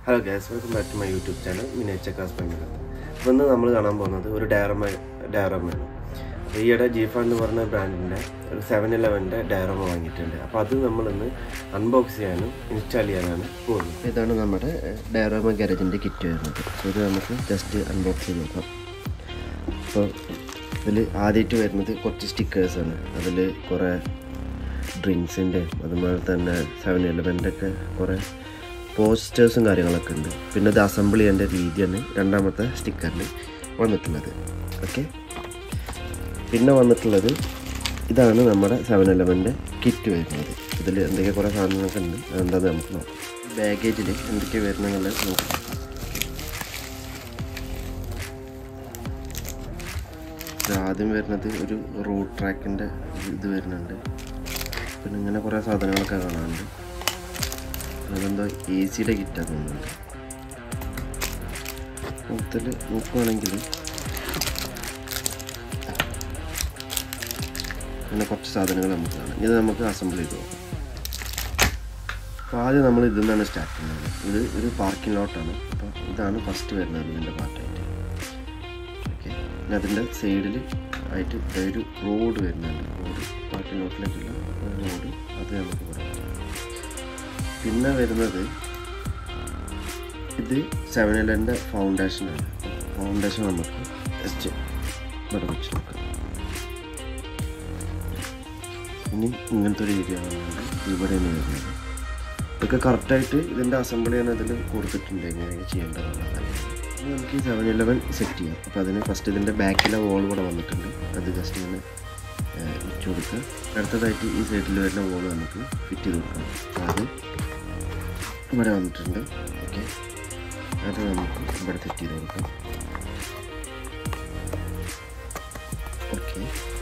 hello guys welcome back to my YouTube channel മിനേച്ച കാസ് പെണ്ണുകൾ അപ്പോൾ ഇന്ന് നമ്മൾ കാണാൻ പോകുന്നത് ഒരു ഡയറമ ഡയറമാണ് അപ്പോൾ ഈയിടെ ജീഫ എന്ന് പറഞ്ഞ ബ്രാൻഡിൻ്റെ ഒരു സെവൻ ഇലവൻ്റെ ഡയറമ വാങ്ങിയിട്ടുണ്ട് അപ്പോൾ അത് നമ്മളിന്ന് അൺബോക്സ് ചെയ്യാനും ഇൻസ്റ്റാൾ ചെയ്യാനാണ് പോകുന്നത് ഇതാണ് നമ്മുടെ ഡയറമ ഗാരേജിൻ്റെ കിറ്റ് വരുന്നത് അപ്പോൾ ഇത് നമുക്ക് ജസ്റ്റ് അൺബോക്സ് ചെയ്ത് നോക്കാം അപ്പോൾ ഇതിൽ ആദ്യമായിട്ട് വരുന്നത് കുറച്ച് സ്റ്റിക്കേഴ്സാണ് അതിൽ കുറേ ഡ്രിങ്ക്സിൻ്റെ അതുപോലെ തന്നെ സെവൻ ഇലവൻ്റെ ഒക്കെ കുറേ പോസ്റ്റേഴ്സും കാര്യങ്ങളൊക്കെ ഉണ്ട് പിന്നെ ഇത് അസംബിൾ ചെയ്യേണ്ട രീതിയാണ് രണ്ടാമത്തെ സ്റ്റിക്കറിൽ വന്നിട്ടുള്ളത് ഓക്കെ പിന്നെ വന്നിട്ടുള്ളത് ഇതാണ് നമ്മുടെ സെവൻ ഇലവൻ്റെ കിറ്റ് വരുന്നത് ഇതിൽ എന്തൊക്കെ കുറേ സാധനങ്ങളൊക്കെ ഉണ്ട് അതെന്താണെന്ന് നമുക്ക് നോക്കാം ബാഗേജിൽ എന്തൊക്കെ വരുന്നതെന്നുള്ളത് നോക്കാം ഇത് ആദ്യം വരുന്നത് ഒരു റൂട്ട് ട്രാക്കിൻ്റെ ഇത് വരുന്നുണ്ട് പിന്നെ ഇങ്ങനെ കുറേ സാധനങ്ങളൊക്കെ കാണാനുണ്ട് അതെന്തോ എ സിയുടെ കിറ്റാണ് തോന്നുന്നുണ്ട് മൊത്തത്തിൽ നോക്കുവാണെങ്കിൽ അങ്ങനെ കുറച്ച് സാധനങ്ങൾ നമുക്ക് കാണാം ഇത് നമുക്ക് അസംബിൾ ചെയ്ത് നോക്കാം അപ്പോൾ ആദ്യം നമ്മൾ ഇതിൽ നിന്നാണ് സ്റ്റാർട്ട് ചെയ്യുന്നത് ഇത് ഒരു പാർക്കിംഗ് ലോട്ടാണ് അപ്പോൾ ഇതാണ് ഫസ്റ്റ് വരുന്നത് ഇതിൻ്റെ പാർട്ടായിട്ട് ഓക്കെ പിന്നെ അതിൻ്റെ സൈഡിൽ ആയിട്ട് ഒരു റോഡ് വരുന്നുണ്ട് റോഡ് പാർക്കിംഗ് ലോട്ടിലേക്കുള്ള റോഡ് അത് നമുക്ക് പറയാം പിന്നെ വരുന്നത് ഇത് സെവൻ ഇലവൻ്റെ ഫൗണ്ടേഷനാണ് ഫൗണ്ടേഷൻ നമുക്ക് ജസ്റ്റ് ഇവിടെ വെച്ച് നോക്കാം ഇനി ഇങ്ങനത്തെ ഒരു ഏരിയ ആണെന്നുണ്ട് ഇവിടെയാണ് വരുന്നത് ഇതൊക്കെ കറക്റ്റായിട്ട് ഇതിൻ്റെ അസംബിൾ ചെയ്യാൻ അതിൽ കൊടുത്തിട്ടുണ്ട് എങ്ങനെയൊക്കെ ചെയ്യേണ്ടതെന്നുള്ള കാര്യങ്ങൾ ഇനി നമുക്ക് ഈ സെവൻ ഇലവൻ സെറ്റ് ചെയ്യാം അപ്പോൾ അതിന് ഫസ്റ്റ് ഇതിൻ്റെ ബാക്കിലെ വോൾ ഇവിടെ വന്നിട്ടുണ്ട് അത് ജസ്റ്റ് ഇങ്ങനെ വെച്ച് കൊടുക്കുക അടുത്തതായിട്ട് ഈ സൈഡിൽ വരുന്ന വോൾ നമുക്ക് ഫിറ്റ് ചെയ്ത് കൊടുക്കണം അപ്പോൾ അത് ഇവിടെ വന്നിട്ടുണ്ട് ഓക്കെ അത് നമുക്ക് ഇവിടെ സെറ്റ് ചെയ്ത് കൊടുക്കാം ഓക്കെ